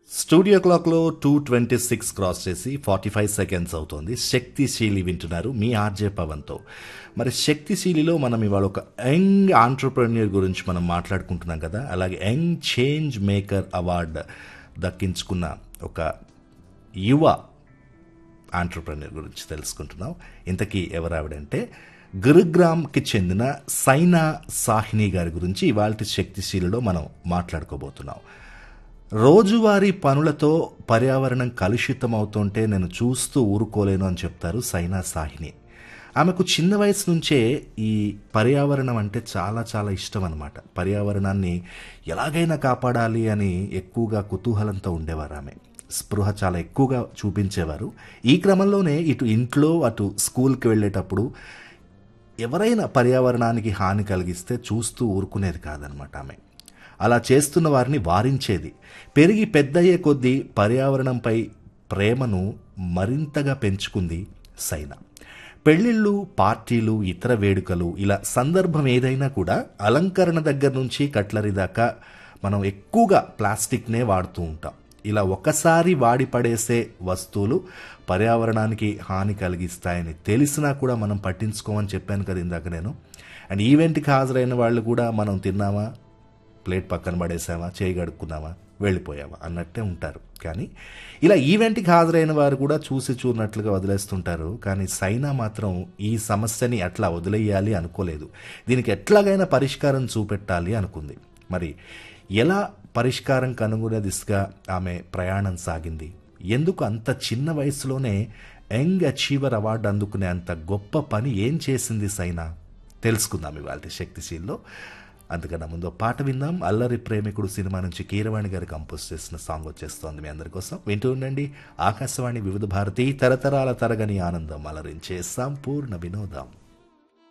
studio క్లాక్లో two twenty six cross చేసి forty five seconds అవుతోంది శక్తిశీలి వింటున్నారు మీ ఆర్జే పవన్తో మరి శక్తిశీలిలో మనం ఇవాళ ఒక యంగ్ ఆంటర్ప్రెన్యూర్ గురించి మనం మాట్లాడుకుంటున్నాం కదా అలాగే యంగ్ చేంజ్ మేకర్ అవార్డు దక్కించుకున్న ఒక యువ ఆంటర్ప్రెన్యూర్ గురించి తెలుసుకుంటున్నాం ఇంతకీ ఎవరావిడంటే గురుగ్రామ్కి చెందిన సైనా సాహిని గారి గురించి ఇవాళ శక్తిశీలిలో మనం మాట్లాడుకోబోతున్నాం రోజువారీ పనులతో పర్యావరణం కలుషితం అవుతుంటే నేను చూస్తూ ఊరుకోలేను అని చెప్తారు సైనా సాహిని ఆమెకు చిన్న వయసు నుంచే ఈ పర్యావరణం అంటే చాలా చాలా ఇష్టం అనమాట పర్యావరణాన్ని ఎలాగైనా కాపాడాలి అని ఎక్కువగా కుతూహలంతో ఉండేవారు ఆమె స్పృహ చాలా ఎక్కువగా చూపించేవారు ఈ క్రమంలోనే ఇటు ఇంట్లో అటు స్కూల్కి వెళ్ళేటప్పుడు ఎవరైనా పర్యావరణానికి హాని కలిగిస్తే చూస్తూ ఊరుకునేది కాదనమాట ఆమె అలా చేస్తున్న వారిని వారించేది పెరిగి పెద్దయ్యే కొద్దీ పర్యావరణంపై ప్రేమను మరింతగా పెంచుకుంది సైనా పెళ్ళిళ్ళు పార్టీలు ఇతర వేడుకలు ఇలా సందర్భం ఏదైనా కూడా అలంకరణ దగ్గర నుంచి కట్లరీ దాకా మనం ఎక్కువగా ప్లాస్టిక్నే వాడుతూ ఉంటాం ఇలా ఒకసారి వాడి పడేసే వస్తువులు పర్యావరణానికి హాని కలిగిస్తాయని తెలిసినా కూడా మనం పట్టించుకోమని చెప్పాను కదా ఇందాక నేను అండ్ ఈవెంట్కి హాజరైన వాళ్ళు కూడా మనం తిన్నామా ప్లేట్ పక్కన పడేసామా చేయి గడుక్కున్నామా వెళ్ళిపోయామా అన్నట్టే ఉంటారు కానీ ఇలా ఈవెంట్కి హాజరైన వారు కూడా చూసి చూడనట్లుగా వదిలేస్తుంటారు కానీ సైనా మాత్రం ఈ సమస్యని అట్లా వదిలేయాలి అనుకోలేదు దీనికి ఎట్లాగైనా పరిష్కారం చూపెట్టాలి అనుకుంది మరి ఎలా పరిష్కారం కనుగొనే దిశగా ఆమె ప్రయాణం సాగింది ఎందుకు అంత చిన్న వయసులోనే యంగ్ అచీవర్ అవార్డు అందుకునే అంత గొప్ప పని ఏం చేసింది సైనా తెలుసుకుందాం ఇవాళ శక్తిశీల్లో అందుకన్నా ముందు ఒక పాట విందాం అల్లరి ప్రేమికుడు సినిమా నుంచి కీరవాణి గారు కంపోజ్ చేసిన సాంగ్ వచ్చేస్తోంది మీ అందరి కోసం వింటూ ఉండండి ఆకాశవాణి వివిధ భారతి తరతరాల తరగని ఆనందం అలరించే సంపూర్ణ వినోదం